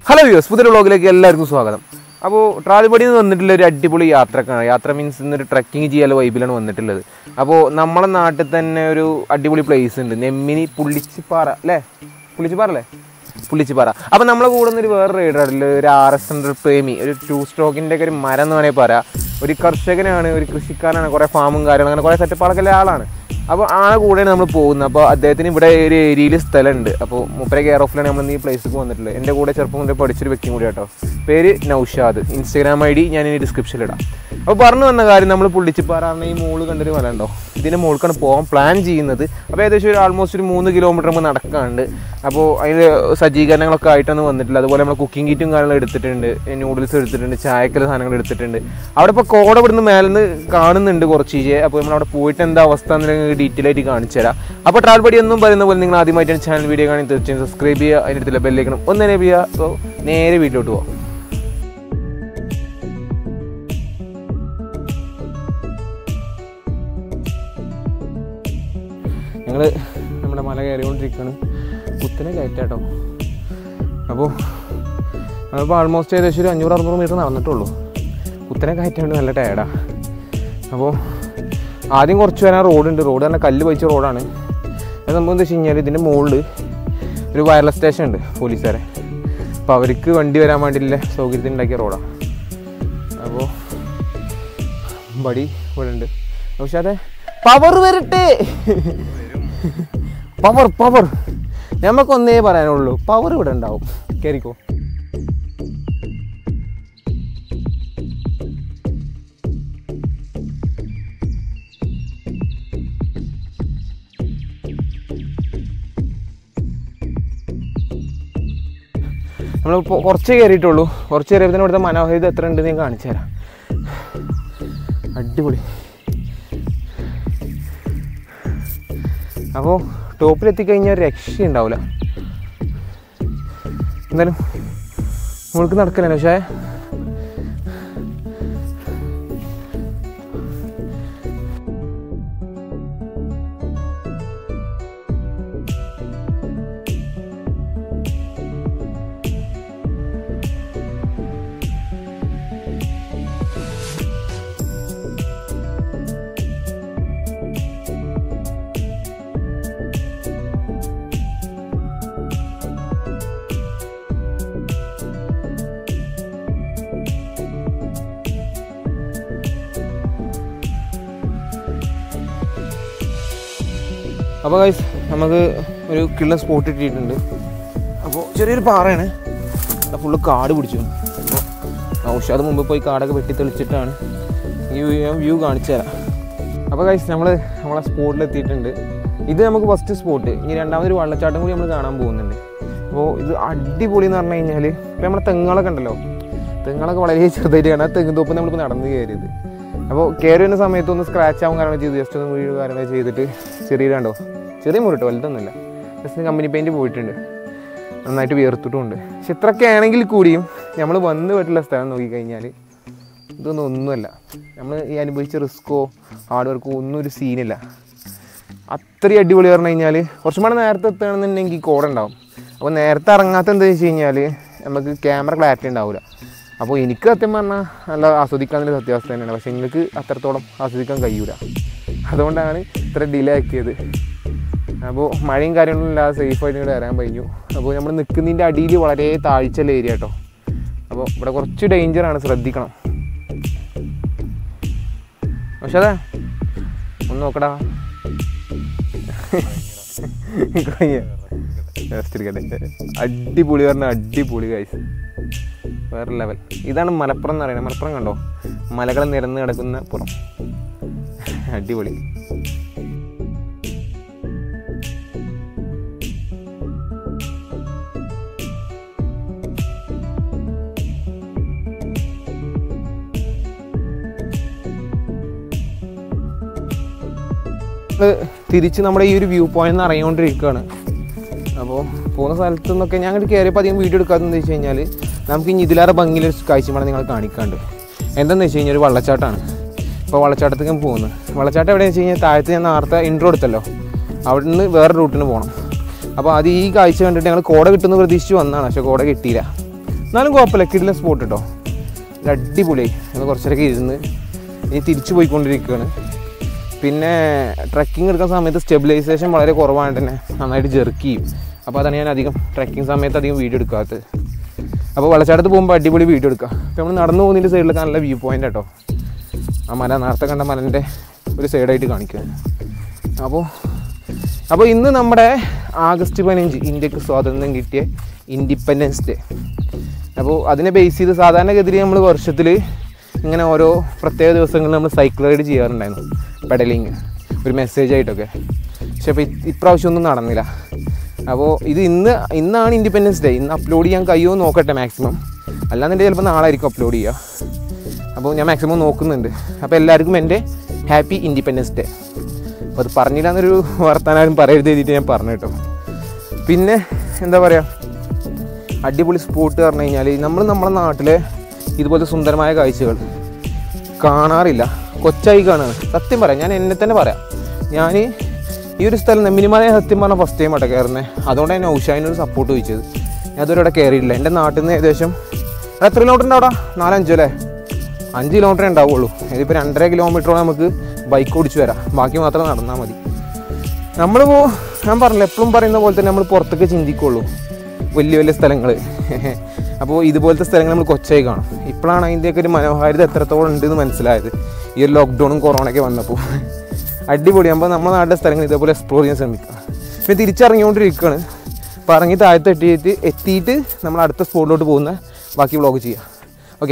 hello views പുതിയ വ്ളോഗിലേക്ക് എല്ലാവർക്കും സ്വാഗതം അപ്പോൾ ട്രാലിപ്പടിയിൽ നിന്ന് വന്നിട്ടുള്ള ഒരു അടിപൊളി യാത്രക്കാണ് യാത്ര മീൻസ് ഇന്നൊരു ട്രക്കിംഗ് ചെയ്യാനുള്ള വൈബിലാണ് വന്നിട്ടുള്ളത് അപ്പോൾ നമ്മളെ നാട്ടിൽ തന്നെ ഒരു അടിപൊളി പ്ലേസ് ഉണ്ട് നെമ്മിനി പുള്ളിച്ചിപ്പാറ അല്ലേ പുള്ളിച്ചിപ്പാറ അല്ലേ പുള്ളിച്ചിപ്പാറ അപ്പോൾ നമ്മളെ കൂടെ നിന്ന് ഒരു വേറെ റൈഡറിൽ ഒരു ആർ എസ് ഹൺഡ്രഡ് പ്രേമി ഒരു ടു സ്ട്രോക്കിൻ്റെ ഒക്കെ ഒരു മരം എന്ന് വേണമെങ്കിൽ പറയാം ഒരു കർഷകനാണ് ഒരു കൃഷിക്കാരനാണ് കുറേ ഫാമും കാര്യങ്ങളും അങ്ങനെ കുറേ സെറ്റപ്പുകളൊക്കെ ഉള്ള ആളാണ് അപ്പോൾ ആ കൂടെയാണ് നമ്മൾ പോകുന്നത് അപ്പോൾ അദ്ദേഹത്തിന് ഇവിടെ ഒരു ഏരിയയിൽ സ്ഥലമുണ്ട് അപ്പോൾ മുപ്പര കെയർ ഓഫിലാണ് നമ്മൾ ഈ പ്ലേസിലേക്ക് വന്നിട്ടുള്ളത് എൻ്റെ കൂടെ ചെറുപ്പം മുതൽ പഠിച്ചൊരു വ്യക്തി കൂടി കേട്ടോ പേര് നൗഷാദ് ഇൻസ്റ്റാഗ്രാം ഐ ഡി ഞാൻ ഇനി ഡിസ്ക്രിപ്ഷനിൽ ഇടാം അപ്പോൾ പറഞ്ഞു വന്ന കാര്യം നമ്മൾ പുള്ളിച്ചിപ്പാറാണ് ഈ മോള് കണ്ടൊരു മല ഉണ്ടോ ഇതിൻ്റെ മുകൾക്കാണ് പോകാൻ പ്ലാൻ ചെയ്യുന്നത് അപ്പോൾ ഏകദേശം ഒരു ആൾമോസ്റ്റ് ഒരു മൂന്ന് കിലോമീറ്റർ നമ്മൾ നടക്കാനുണ്ട് അപ്പോൾ അതിൽ സജ്ജീകരണങ്ങളൊക്കെ ആയിട്ടൊന്നും വന്നിട്ടില്ല അതുപോലെ നമ്മൾ കുക്കിംഗ് കിറ്റും കാര്യങ്ങളും എടുത്തിട്ടുണ്ട് നൂഡിൽസ് എടുത്തിട്ടുണ്ട് ചായക്കല സാധനങ്ങൾ എടുത്തിട്ടുണ്ട് അവിടെ ഇപ്പോൾ കോട ഇവിടുന്ന് മേലെ നിന്ന് കാണുന്നുണ്ട് കുറച്ച് ചീജെ അപ്പോൾ നമ്മൾ അവിടെ പോയിട്ട് എന്താ അവസ്ഥ എന്നുള്ളത് ഡീറ്റെയിൽ ആയിട്ട് കാണിച്ചു തരാം അപ്പോൾ ട്രാവൽ പടി ഒന്നും പറയുന്ന പോലെ നിങ്ങൾ ആദ്യമായിട്ടാണ് ചാനൽ വീഡിയോ കാണി തീർച്ചയായും സബ്സ്ക്രൈബ് ചെയ്യുക അതിൻ്റെ അടുത്തുള്ള ബെല്ലേക്കണം ഒന്ന് എനേബിൾ ചെയ്യുക അപ്പോൾ നേരെ വീട്ടിലോട്ട് പോകാം ഞങ്ങൾ നമ്മുടെ മല കയറിക്കൊണ്ടിരിക്കുകയാണ് കുത്തനെ കയറ്റാട്ടോ അപ്പോൾ നമ്മളിപ്പോൾ ആൾമോസ്റ്റ് ഏകദേശം ഒരു അഞ്ഞൂറ് അറുന്നൂറ് മീറ്റർ നടന്നിട്ടുള്ളൂ കുത്തനെ കയറ്റാണ്ട് നല്ല ടയർഡാ അപ്പോൾ ആദ്യം കുറച്ച് വരാൻ റോഡുണ്ട് റോഡ് തന്നെ കല്ല് പതിച്ച റോഡാണ് അത് സംഭവം എന്താ വെച്ച് കഴിഞ്ഞാൽ ഇതിൻ്റെ മുകളിൽ ഒരു വയർലെസ് സ്റ്റേഷൻ ഉണ്ട് പോലീസുകാരെ അപ്പോൾ അവർക്ക് വണ്ടി വരാൻ വേണ്ടിയില്ല സൗകര്യത്തിന് ഉണ്ടാക്കിയ റോഡാണ് അപ്പോൾ ബടി ഇവിടെ ഉണ്ട് പക്ഷെ അതെ പവർ വരട്ടെ പവർ പവർ നമുക്കൊന്നേ പറയാനുള്ളൂ പവർ ഇവിടെ ഉണ്ടാവും കയറിക്കോ നമ്മൾ കുറച്ച് കയറിയിട്ടുള്ളൂ കുറച്ച് കയറിയപ്പോൾ തന്നെ ഇവിടുത്തെ മനോഹാരിത എത്ര ഉണ്ടെന്ന് ഞാൻ കാണിച്ചു തരാം അടിപൊളി അപ്പോൾ ടോപ്പിലെത്തിക്കഴിഞ്ഞാൽ ഒരു രക്ഷയുണ്ടാവില്ല എന്തായാലും മുൾക്ക് നടക്കലാണ് പക്ഷേ അപ്പോൾ ഗൈസ് നമുക്ക് ഒരു കിള്ള സ്പോട്ട് ഇട്ടിട്ടുണ്ട് അപ്പോൾ ചെറിയൊരു പാറയാണ് ഫുള്ള് കാട് പിടിച്ചു അപ്പോൾ ഔഷാദ് മുമ്പ് പോയി കാടൊക്കെ വെട്ടി തെളിച്ചിട്ടാണ് ഈ വ്യൂ കാണിച്ചു തരാം അപ്പോൾ ഗൈസ് നമ്മൾ നമ്മളെ സ്പോട്ടിൽ എത്തിയിട്ടുണ്ട് ഇത് നമുക്ക് ഫസ്റ്റ് സ്പോട്ട് ഇനി രണ്ടാമതൊരു വെള്ളച്ചാട്ടം കൂടി നമ്മൾ കാണാൻ പോകുന്നുണ്ട് അപ്പോൾ ഇത് അടിപൊളി എന്ന് പറഞ്ഞു കഴിഞ്ഞാൽ ഇപ്പോൾ നമ്മുടെ തെങ്ങുകളൊക്കെ ഉണ്ടല്ലോ തെങ്ങുകളൊക്കെ വളരെ ചെറുതായിട്ട് കാണാം ആ തെങ്ങ് തോപ്പ് നമ്മളിപ്പോൾ നടന്ന് കയറിയത് അപ്പോൾ കയറി വരുന്ന സമയത്ത് ഒന്ന് സ്ക്രാച്ച് ആവും കാര്യങ്ങൾ ചെയ്ത് ജസ്റ്റ് ഒന്ന് വീഴുക കാര്യങ്ങൾ ചെയ്തിട്ട് ചെറിയ കണ്ടോ ചെറിയ മുറിട്ടോ വലുതൊന്നുമില്ല ജസ്റ്റ് കമ്പനി പെയിൻറ്റ് പോയിട്ടുണ്ട് നന്നായിട്ട് വിയർത്തിട്ടുമുണ്ട് പക്ഷെ ഇത്രയൊക്കെ ആണെങ്കിൽ കൂടിയും നമ്മൾ വന്ന് പോയിട്ടുള്ള സ്ഥലം നോക്കിക്കഴിഞ്ഞാൽ ഇതൊന്നും ഒന്നുമല്ല നമ്മൾ ഈ അനുഭവിച്ച റിസ്ക്കോ ഹാർഡ് വർക്കോ ഒന്നും ഒരു സീനില്ല അത്രയും അടിപൊളി പറഞ്ഞു കഴിഞ്ഞാൽ കുറച്ചും കൂടെ നേരത്തെ എത്തുകയാണെന്നുണ്ടെങ്കിൽ കോട ഉണ്ടാവും അപ്പോൾ നേരത്തെ ഇറങ്ങാത്ത എന്താ വെച്ച് കഴിഞ്ഞാൽ നമുക്ക് ക്യാമറ ക്ലാരിറ്റി ഉണ്ടാവില്ല അപ്പോൾ എനിക്ക് സത്യം പറഞ്ഞാൽ നല്ല ആസ്വദിക്കാനുള്ള സത്യാവസ്ഥ തന്നെയാണ് പക്ഷേ നിങ്ങൾക്ക് അത്രത്തോളം ആസ്വദിക്കാൻ കഴിയൂല അതുകൊണ്ടാണ് ഇത്ര ഡിലേ ആക്കിയത് അപ്പോൾ മഴയും കാര്യങ്ങളൊന്നും ഇല്ലാതെ സേഫായിട്ട് ഇങ്ങോട്ട് വരാൻ കഴിഞ്ഞു അപ്പോൾ നമ്മൾ നിൽക്കുന്നതിൻ്റെ അടിയിൽ വളരെ താഴ്ചയുള്ള ഏരിയ കേട്ടോ അപ്പോൾ ഇവിടെ കുറച്ച് ഡേഞ്ചറാണ് ശ്രദ്ധിക്കണം പക്ഷേ അതെ ഒന്ന് നോക്കടാ അടിപൊളി പറഞ്ഞ അടിപൊളി കാഴ്ച വേറെ ലെവൽ ഇതാണ് മലപ്പുറം എന്ന് പറയുന്നത് മലപ്പുറം കണ്ടോ മലകൾ നിരന്ന് കിടക്കുന്ന പുറം അടിപൊളി തിരിച്ച് നമ്മുടെ ഈ ഒരു വ്യൂ പോയിന്റ് നിന്ന് ഇറങ്ങിക്കൊണ്ടിരിക്കുകയാണ് അപ്പോൾ പോകുന്ന സ്ഥലത്തു നിന്നൊക്കെ ഞാൻ അങ്ങോട്ട് കയറിയപ്പോൾ അധികം വീഡിയോ എടുക്കാത്തതെന്ന് വെച്ച് കഴിഞ്ഞാൽ നമുക്ക് ഇനി ഇതിലേറെ ഭംഗിയിലൊരു കാഴ്ചപ്പാട് നിങ്ങൾ കാണിക്കാണ്ട് എന്താണെന്ന് വെച്ച് കഴിഞ്ഞാൽ ഒരു വെള്ളച്ചാട്ടമാണ് ഇപ്പോൾ വെള്ളച്ചാട്ടത്തേക്ക് പോകുന്നത് വെള്ളച്ചാട്ടം എവിടെയാണെന്ന് വെച്ച് കഴിഞ്ഞാൽ താഴത്ത് ഞാൻ നേരത്തെ ഇൻട്രോ എടുത്തല്ലോ അവിടെ നിന്ന് വേറെ റൂട്ടിന് പോകണം അപ്പോൾ അത് ഈ കാഴ്ച കണ്ടിട്ട് ഞങ്ങൾ കോട കിട്ടുമെന്ന് പ്രതീക്ഷിച്ച് വന്നതാണ് പക്ഷേ കോട കിട്ടിയില്ല എന്നാലും കുഴപ്പമില്ല കിടിലൻ സ്പോട്ട് കേട്ടോ ഇത് അടിപൊളിയായി ഞങ്ങൾ കുറച്ചേരൊക്കെ ഇരുന്ന് ഇനി തിരിച്ചു പോയിക്കൊണ്ടിരിക്കുകയാണ് പിന്നെ ട്രക്കിംഗ് എടുക്കുന്ന സമയത്ത് സ്റ്റെബിലൈസേഷൻ വളരെ കുറവായതുകൊണ്ട് തന്നെ നന്നായിട്ട് ജെർക്ക് ചെയ്യും അപ്പോൾ അതാണ് ഞാൻ അധികം ട്രക്കിംഗ് സമയത്ത് അധികം വീഡിയോ എടുക്കാത്തത് അപ്പോൾ വെള്ളച്ചാട്ടത്ത് പോകുമ്പോൾ അടിപൊളി വീഡിയോ എടുക്കുക അപ്പോൾ നമ്മൾ നടന്നു പോകുന്നതിൻ്റെ സൈഡിലൊക്കെ നല്ല വ്യൂ പോയിൻ്റ് കേട്ടോ ആ മല നേരത്തെ കണ്ട മലൻ്റെ ഒരു സൈഡായിട്ട് കാണിക്കുക അപ്പോൾ അപ്പോൾ ഇന്ന് നമ്മുടെ ആഗസ്റ്റ് പതിനഞ്ച് ഇന്ത്യക്ക് സ്വാതന്ത്ര്യം കിട്ടിയ ഇൻഡിപെൻഡൻസ് ഡേ അപ്പോൾ അതിനെ ബേസ് ചെയ്ത് സാധാരണഗതിയിൽ നമ്മൾ വർഷത്തിൽ ഇങ്ങനെ ഓരോ പ്രത്യേക ദിവസങ്ങളിൽ നമ്മൾ സൈക്കിൾ റൈഡ് ചെയ്യാറുണ്ടായിരുന്നു പെഡലിങ് ഒരു മെസ്സേജ് ആയിട്ടൊക്കെ പക്ഷെ അപ്പോൾ ഇപ്രാവശ്യം ഒന്നും നടന്നില്ല അപ്പോൾ ഇത് ഇന്ന് ഇന്നാണ് ഇൻഡിപെൻഡൻസ് ഡേ ഇന്ന് അപ്ലോഡ് ചെയ്യാൻ കഴിയുമോ എന്ന് നോക്കട്ടെ മാക്സിമം അല്ലാന്നുണ്ടെങ്കിൽ ചിലപ്പോൾ നാളെ ആയിരിക്കും അപ്ലോഡ് ചെയ്യുക അപ്പോൾ ഞാൻ മാക്സിമം നോക്കുന്നുണ്ട് അപ്പോൾ എല്ലാവർക്കും എൻ്റെ ഹാപ്പി ഇൻഡിപെൻഡൻസ് ഡേ അപ്പോൾ അത് പറഞ്ഞില്ല എന്നൊരു വർത്താനം പറയരുത് എഴുതിയിട്ട് ഞാൻ പറഞ്ഞു കേട്ടോ പിന്നെ എന്താ പറയുക അടിപൊളി സ്പോട്ട് പറഞ്ഞു കഴിഞ്ഞാൽ നമ്മൾ നമ്മുടെ നാട്ടിലെ ഇതുപോലത്തെ സുന്ദരമായ കാഴ്ചകൾ കാണാറില്ല കൊച്ചായി കാണുകയാണ് സത്യം പറയാം ഞാൻ എന്നെ തന്നെ പറയാം ഞാൻ ഈ ഒരു സ്ഥലം നെമ്മിനിമല സത്യം പറഞ്ഞാൽ ഫസ്റ്റ് ടൈം ആട്ടോ കയറുന്നത് അതുകൊണ്ട് തന്നെ ഔഷാവിനൊരു സപ്പോർട്ട് ചോദിച്ചത് ഞാൻ അതുവരെ അവിടെ കയറിയിട്ടില്ല എൻ്റെ നാട്ടിൽ നിന്ന് ഏകദേശം എടാ, എത്ര കിലോമീറ്റർ ഉണ്ട് അവിടെ നാലഞ്ചോ അല്ലേ അഞ്ച് കിലോമീറ്ററേ ഉണ്ടാവുള്ളൂ ഇതിപ്പോൾ രണ്ടര കിലോമീറ്ററോളം നമുക്ക് ബൈക്ക് ഓടിച്ച് വരാം ബാക്കി മാത്രം നടന്നാൽ മതി നമ്മളിപ്പോൾ ഞാൻ പറഞ്ഞില്ല എപ്പോഴും പറയുന്ന പോലെ തന്നെ നമ്മൾ പുറത്തൊക്കെ ചിന്തിക്കുള്ളൂ വലിയ വലിയ സ്ഥലങ്ങൾ അപ്പോൾ ഇതുപോലത്തെ സ്ഥലങ്ങൾ നമ്മൾ കൊച്ചായി കാണും ഇപ്പോഴാണ് അതിൻ്റെയൊക്കെ ഒരു മനോഹാരിത എത്രത്തോളം ഉണ്ടെന്ന് മനസ്സിലായത് ഈ ഒരു ലോക്ക്ഡൗണും കൊറോണയൊക്കെ വന്നപ്പോൾ അടിപൊളിയാകുമ്പോൾ നമ്മുടെ നാട്ടിലെ സ്ഥലങ്ങൾ ഇതേപോലെ എക്സ്പ്ലോർ ചെയ്യാൻ ശ്രമിക്കുക പിന്നെ തിരിച്ചിറങ്ങിക്കൊണ്ടിരിക്കുകയാണ് അപ്പോൾ ഇറങ്ങി താഴത്ത് എത്തിയിട്ട് എത്തിയിട്ട് നമ്മൾ അടുത്ത സ്പോട്ടിലോട്ട് പോകുന്ന ബാക്കി വ്ളോഗ് ചെയ്യാം ഓക്കെ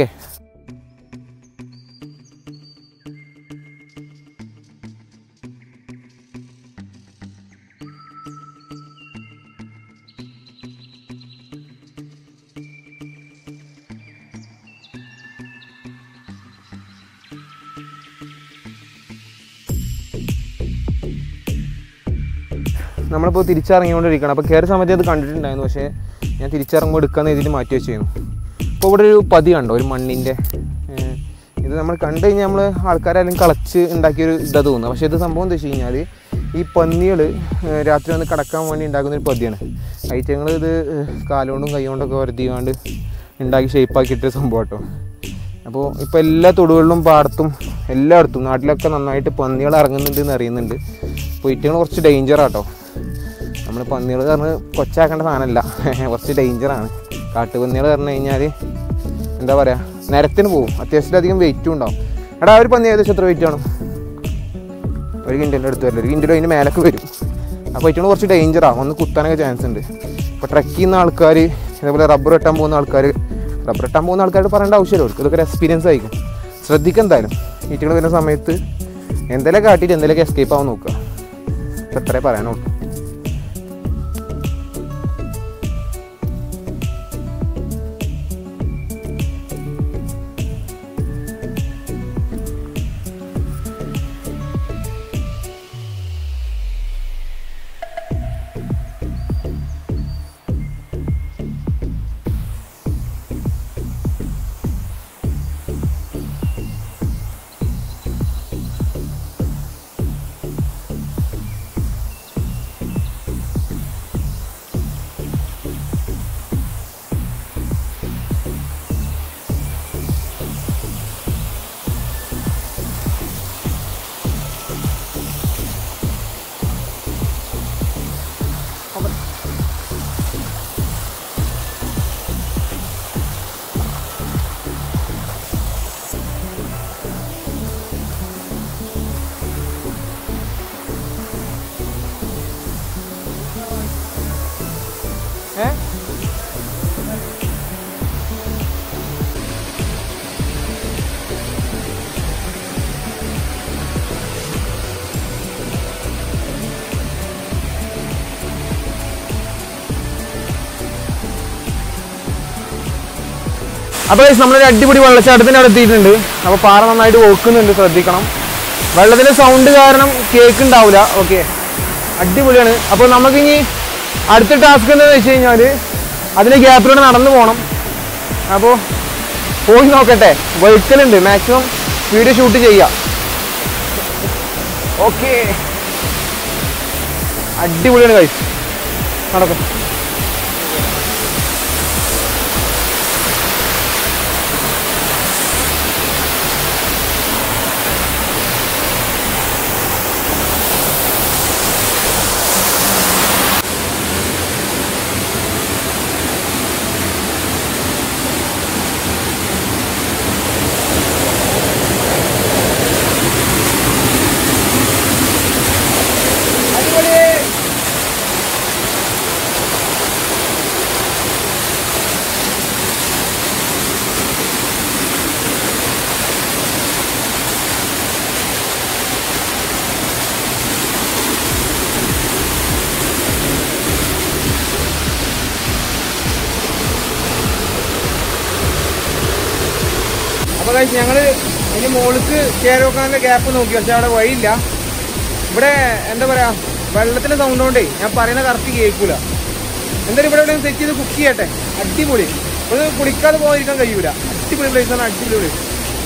നമ്മളിപ്പോൾ തിരിച്ചിറങ്ങിക്കൊണ്ടിരിക്കുകയാണ് അപ്പോൾ കയറിയ സമയത്ത് അത് കണ്ടിട്ടുണ്ടായിരുന്നു പക്ഷേ ഞാൻ തിരിച്ചിറങ്ങുമ്പോൾ എടുക്കാമെന്ന് എഴുതിയിട്ട് മാറ്റി വെച്ചിരുന്നു അപ്പോൾ ഇവിടെ ഒരു പതി കണ്ടോ ഒരു മണ്ണിൻ്റെ ഏഹ്, ഇത് നമ്മൾ കണ്ടു കഴിഞ്ഞാൽ നമ്മൾ ആൾക്കാരെല്ലാം കളച്ച് ഉണ്ടാക്കിയൊരു ഇതാ തോന്നുന്നത് പക്ഷേ ഇത് സംഭവം എന്താ വെച്ച് കഴിഞ്ഞാൽ ഈ പന്നികൾ രാത്രി വന്ന് കടക്കാൻ വേണ്ടി ഉണ്ടാക്കുന്ന ഒരു പതിയാണ് ഐറ്റങ്ങൾ ഇത് ഏഹ്, കാലുകൊണ്ടും കൈകൊണ്ടൊക്കെ വരുത്തിക്കാണ്ട് ഉണ്ടാക്കി ഷേപ്പാക്കിയിട്ടൊരു സംഭവം കേട്ടോ അപ്പോൾ ഇപ്പോൾ എല്ലാ തൊടുകളിലും പാടത്തും എല്ലായിടത്തും നാട്ടിലൊക്കെ നന്നായിട്ട് പന്നികൾ ഇറങ്ങുന്നുണ്ട് എന്ന് അറിയുന്നുണ്ട് അപ്പോൾ ഇറ്റങ്ങൾ കുറച്ച് ഡേഞ്ചറാട്ടോ നമ്മൾ പന്നികൾ പറഞ്ഞ് കൊച്ചാക്കേണ്ട സാധനമല്ല കുറച്ച് ഡേഞ്ചറാണ് കാട്ടുപന്നികൾ പറഞ്ഞു കഴിഞ്ഞാൽ എന്താ പറയുക നിരത്തിന് പോകും അത്യാവശ്യത്തിലധികം വെയിറ്റും ഉണ്ടാവും എടാ ആ ഒരു പന്നി ഏകദേശം എത്ര വെയിറ്റ് ആണ് ഒരു കിൻറ്റിൻ്റെ അടുത്ത് വരില്ല ഒരു കിൻറ്റിലും അതിൻ്റെ മേലൊക്കെ വരും അപ്പോൾ ഏറ്റവും കുറച്ച് ഡേഞ്ചറാണ് ഒന്ന് കുത്താനൊക്കെ ചാൻസ് ഉണ്ട് ഇപ്പോൾ ട്രക്ക് ചെയ്യുന്ന ആൾക്കാർ ഇതേപോലെ റബ്ബർ വെട്ടാൻ പോകുന്ന ആൾക്കാർ റബ്ബർ വെട്ടാൻ പോകുന്ന ആൾക്കാരോട് പറയേണ്ട ആവശ്യമില്ല അവർക്ക് ഇതൊക്കെ ഒരു എക്സ്പീരിയൻസ് ആയിരിക്കും ശ്രദ്ധിക്കുക എന്തായാലും ഈറ്റുകൾ വരുന്ന സമയത്ത് എന്തെങ്കിലും കാട്ടിയിട്ട് എന്തെങ്കിലും എസ്കേപ്പ് ആവാൻ നോക്കുക ഇപ്പം എത്രേ പറയാനുള്ളൂ ഏ അപ്പോൾ guys, നമ്മളൊരു അടിപൊളി വെള്ളച്ചാട്ടത്തിൻ്റെ അവിടെ എത്തിയിട്ടുണ്ട് അപ്പോൾ പാറ നന്നായിട്ട് ഓക്കുന്നുണ്ട് ശ്രദ്ധിക്കണം വെള്ളത്തിൻ്റെ സൗണ്ട് കാരണം കേക്ക് ഉണ്ടാവില്ല ഓക്കെ അടിപൊളിയാണ് അപ്പോൾ നമുക്കിനി അടുത്ത ടാസ്ക് എന്താണെന്ന് വെച്ച് കഴിഞ്ഞാൽ അതിൻ്റെ ഗ്യാപ്പിലൂടെ നടന്നു പോകണം അപ്പോൾ പോയി നോക്കട്ടെ വെഹിക്കലുണ്ട് മാക്സിമം വീഡിയോ ഷൂട്ട് ചെയ്യാം ഓക്കെ അടിപൊളിയാണ് കഴിച്ചു നടക്കും ഗൈസ് ഞങ്ങൾ ഇനി മോൾക്ക് കയറി വെക്കാനുള്ള ഗ്യാപ്പ് നോക്കി പക്ഷെ അവിടെ വഴിയില്ല ഇവിടെ എന്താ പറയാ വെള്ളത്തിന്റെ സൗണ്ട് കൊണ്ടേ ഞാൻ പറയുന്ന കറക്റ്റ് കേൾക്കൂല എന്തായാലും ഇവിടെ എവിടെയും സെറ്റ് ചെയ്ത് കുക്ക് ചെയ്യട്ടെ അടിപൊളി ഇത് കുളിക്കാതെ പോകാതിരിക്കാൻ കഴിയൂല അടിപൊളി പ്ലേസ് ആണ് അടിപൊളി പ്ലേസ്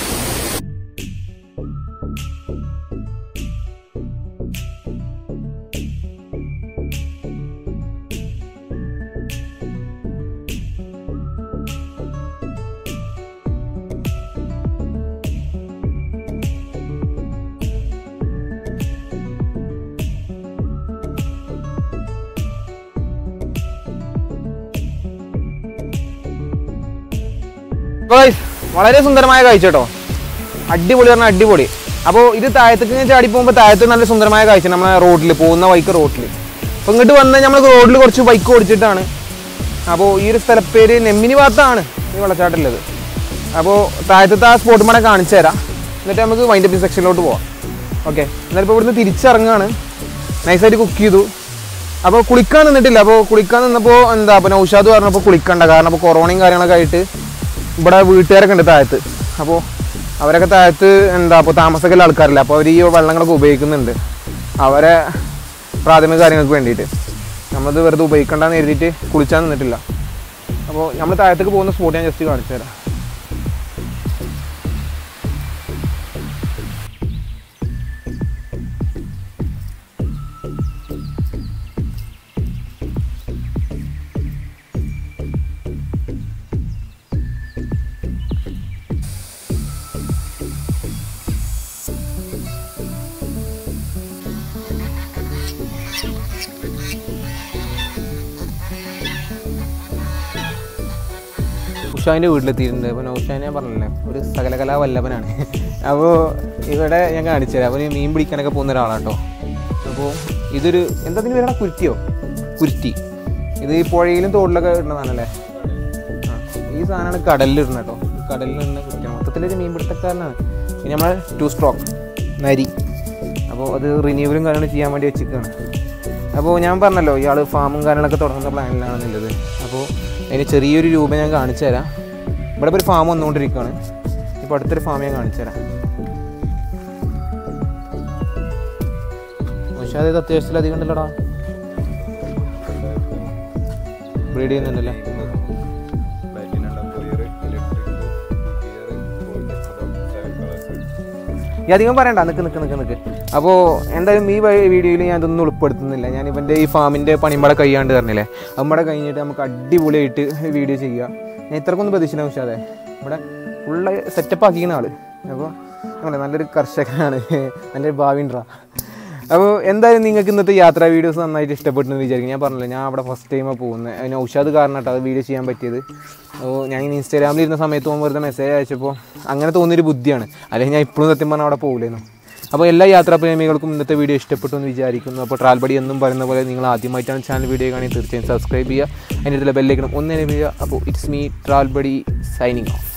ഗൈസ് വളരെ സുന്ദരമായ കാഴ്ച കേട്ടോ അടിപൊളി പറഞ്ഞാൽ അടിപൊളി അപ്പോൾ ഇത് താഴത്തേക്ക് ഇങ്ങനെ ചാടി പോകുമ്പോൾ താഴത്ത് നല്ല സുന്ദരമായ കാഴ്ച നമ്മളെ റോഡിൽ പോകുന്ന ബൈക്ക് റോഡിൽ അപ്പോൾ ഇങ്ങോട്ട് വന്ന് നമ്മൾ റോഡിൽ കുറച്ച് ബൈക്ക് ഓടിച്ചിട്ടാണ് അപ്പോൾ ഈ ഒരു സ്ഥലപ്പേര് നെമ്മിനി ഭാഗത്താണ് ഈ വെള്ളച്ചാട്ടമുള്ളത് അപ്പോൾ താഴത്തെ ആ സ്പോട്ട് മടെ കാണിച്ചു തരാം എന്നിട്ട് നമുക്ക് വൈൻഡപ്പ് സെക്ഷനിലോട്ട് പോവാം ഓക്കെ എന്നാലും ഇപ്പോൾ ഇവിടുന്ന് തിരിച്ചിറങ്ങാണ് നൈസായിട്ട് കുക്ക് ചെയ്തു അപ്പോൾ കുളിക്കാൻ നിന്നിട്ടില്ല അപ്പോൾ കുളിക്കാൻ നിന്നപ്പോൾ എന്താ അപ്പോൾ നൗഷാദ് പറഞ്ഞപ്പോൾ കുളിക്കണ്ട കാരണം അപ്പോൾ കൊറോണയും കാര്യങ്ങളൊക്കെ ആയിട്ട് ഇവിടെ വീട്ടുകാരൊക്കെ ഉണ്ട് താഴത്ത് അപ്പോൾ അവരൊക്കെ താഴത്ത് എന്താ അപ്പോൾ താമസമൊക്കെ ആൾക്കാരില്ല അപ്പോൾ അവർ ഈ വെള്ളങ്ങളൊക്കെ ഉപയോഗിക്കുന്നുണ്ട് അവരെ പ്രാഥമിക കാര്യങ്ങൾക്ക് വേണ്ടിയിട്ട് നമ്മളത് വെറുതെ ഉപയോഗിക്കണ്ടെന്ന് എഴുതിയിട്ട് കുളിച്ചാൽ നിന്നിട്ടില്ല അപ്പോൾ നമ്മൾ താഴത്തേക്ക് പോകുന്ന സ്പോട്ട് ഞാൻ ജസ്റ്റ് കാണിച്ചു തരാം ഉഷാവിൻ്റെ വീട്ടിലെത്തിയിട്ടുണ്ട് അപ്പോൾ നൗഷാനെ ഞാൻ പറഞ്ഞില്ലേ ഒരു സകലകലാ വല്ലഭനാണ് അപ്പോൾ ഇവിടെ ഞാൻ കാണിച്ചു തരാം അവന് മീൻ പിടിക്കാനൊക്കെ പോകുന്ന ഒരാളാട്ടോ അപ്പോൾ ഇതൊരു എന്താ ഇതിന് പേരാ കുരുത്തിയോ കുരുത്തി ഇത് ഈ പുഴയിലും തോടിലൊക്കെ ഇടുന്നതാണല്ലേ ആ ഈ സാധനമാണ് കടലിൽ ഇടുന്നത് കേട്ടോ കടലിൽ ഇടുന്ന കുരുത്തിയാണ് മൊത്തത്തിലൊരു മീൻ പിടുത്തക്കാരനാണ് പിന്നെ നമ്മളെ ടു സ്ട്രോക്ക് നരി അപ്പോൾ അത് റിന്യൂവലും കാര്യങ്ങളും ചെയ്യാൻ വേണ്ടി വെച്ചിരിക്കുകയാണ് അപ്പോൾ ഞാൻ പറഞ്ഞല്ലോ ഇയാൾ ഫാമും കാര്യങ്ങളൊക്കെ തുടങ്ങുന്ന പ്ലാനിലാണെന്നുള്ളത് അപ്പോൾ അതിന് ചെറിയൊരു രൂപ ഞാൻ കാണിച്ചു തരാം ഇവിടെ ഇപ്പോൾ ഒരു ഫാം വന്നുകൊണ്ടിരിക്കുകയാണ് ഇപ്പോൾ അടുത്തൊരു ഫാം ഞാൻ കാണിച്ചു തരാം പക്ഷേ അത് അത്യാവശ്യത്തിൽ അധികം ഉണ്ടല്ലോടാ ബ്രീഡ് ചെയ്യുന്നുണ്ടല്ലേ ഈ അധികം പറയണ്ട നിക്ക് നിക്ക് നിക്ക് നിക്ക് അപ്പോൾ എന്തായാലും ഈ വീഡിയോയിൽ ഞാൻ ഇതൊന്നും ഉൾപ്പെടുത്തുന്നില്ല ഞാൻ ഇവൻ്റെ ഈ ഫാമിൻ്റെ പണിമ്പടെ കഴിയാണ്ട് പറഞ്ഞില്ലേ നമ്മുടെ കഴിഞ്ഞിട്ട് നമുക്ക് അടിപൊളിയായിട്ട് വീഡിയോ ചെയ്യുക ഞാൻ ഇത്രക്കൊന്നും പ്രതീക്ഷിച്ചില്ല പക്ഷേ അതെ ഇവിടെ ഫുള്ള് സെറ്റപ്പ് ആക്കിക്കുന്ന ആള് അപ്പോൾ അങ്ങനെ നല്ലൊരു കർഷകനാണ് നല്ലൊരു ഭാവിണ്ടാ അപ്പോൾ എന്തായാലും നിങ്ങൾക്ക് ഇന്നത്തെ യാത്രാ വീഡിയോസ് നന്നായിട്ട് ഇഷ്ടപ്പെട്ടെന്ന് വിചാരിക്കും ഞാൻ പറഞ്ഞില്ല ഞാൻ അവിടെ ഫസ്റ്റ് ടൈമാണ് പോകുന്നത് അതിന് ഔഷാദ് കാരണം കേട്ടോ അത് വീഡിയോ ചെയ്യാൻ പറ്റിയത് അപ്പോൾ ഞാൻ ഇങ്ങനെ ഇൻസ്റ്റാഗ്രാമിൽ ഇരുന്ന സമയത്ത് പോകുമ്പോൾ വെറുതെ മെസ്സേജ് അയച്ചപ്പോൾ അങ്ങനെ തോന്നിയൊരു ബുദ്ധിയാണ് അല്ലെങ്കിൽ ഞാൻ ഇപ്പോഴും സത്യം പറഞ്ഞാൽ അവിടെ പോകില്ലായിരുന്നു അപ്പോൾ എല്ലാ യാത്രാപ്രേമികൾക്കും ഇന്നത്തെ വീഡിയോ ഇഷ്ടപ്പെട്ടു എന്ന് വിചാരിക്കുന്നു അപ്പോൾ ട്രാൽബടി എന്നും പറയുന്ന പോലെ നിങ്ങൾ ആദ്യമായിട്ടാണ് ചാനൽ വീഡിയോ കാണി തീർച്ചയായും സബ്സ്ക്രൈബ് ചെയ്യുക അതിൻ്റെ ഇതിലെ ബെല്ലേക്കണം ഒന്ന് ചെയ്യുക അപ്പോൾ it's me travel buddy signing of